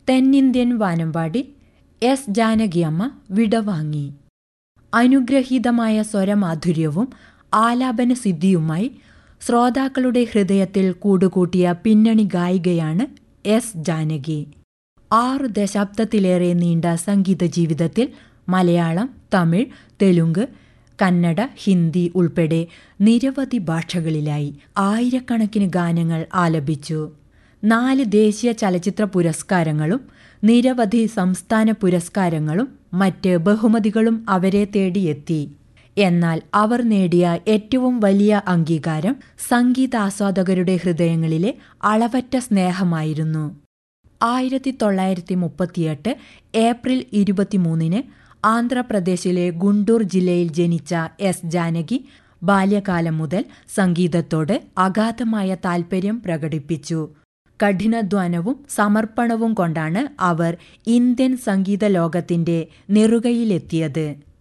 തെന്നിന്ത്യൻ വാനമ്പാടി എസ് ജാനകിയമ്മ വിടവാങ്ങി അനുഗ്രഹീതമായ സ്വരമാധുര്യവും ആലാപന സിദ്ധിയുമായി ശ്രോതാക്കളുടെ ഹൃദയത്തിൽ കൂടുകൂട്ടിയ പിന്നണി ഗായികയാണ് എസ് ജാനകി ആറു ദശാബ്ദത്തിലേറെ നീണ്ട സംഗീത ജീവിതത്തിൽ മലയാളം തമിഴ് തെലുങ്ക് കന്നഡ ഹിന്ദി ഉൾപ്പെടെ നിരവധി ഭാഷകളിലായി ആയിരക്കണക്കിന് ഗാനങ്ങൾ ആലപിച്ചു നാല് ദേശീയ ചലച്ചിത്ര പുരസ്കാരങ്ങളും നിരവധി സംസ്ഥാന പുരസ്കാരങ്ങളും മറ്റ് ബഹുമതികളും അവരെ തേടിയെത്തി എന്നാൽ അവർ നേടിയ ഏറ്റവും വലിയ അംഗീകാരം സംഗീതാസ്വാദകരുടെ ഹൃദയങ്ങളിലെ അളവറ്റ സ്നേഹമായിരുന്നു ആയിരത്തി തൊള്ളായിരത്തി മുപ്പത്തിയെട്ട് ഏപ്രിൽ ഇരുപത്തിമൂന്നിന് ആന്ധ്രാപ്രദേശിലെ ഗുണ്ടൂർ ജില്ലയിൽ ജനിച്ച എസ് ജാനകി ബാല്യകാലം മുതൽ സംഗീതത്തോട് അഗാധമായ താൽപര്യം പ്രകടിപ്പിച്ചു കഠിനാധ്വാനവും സമർപ്പണവും കൊണ്ടാണ് അവർ ഇന്ത്യൻ സംഗീത ലോകത്തിന്റെ നെറുകയിലെത്തിയത്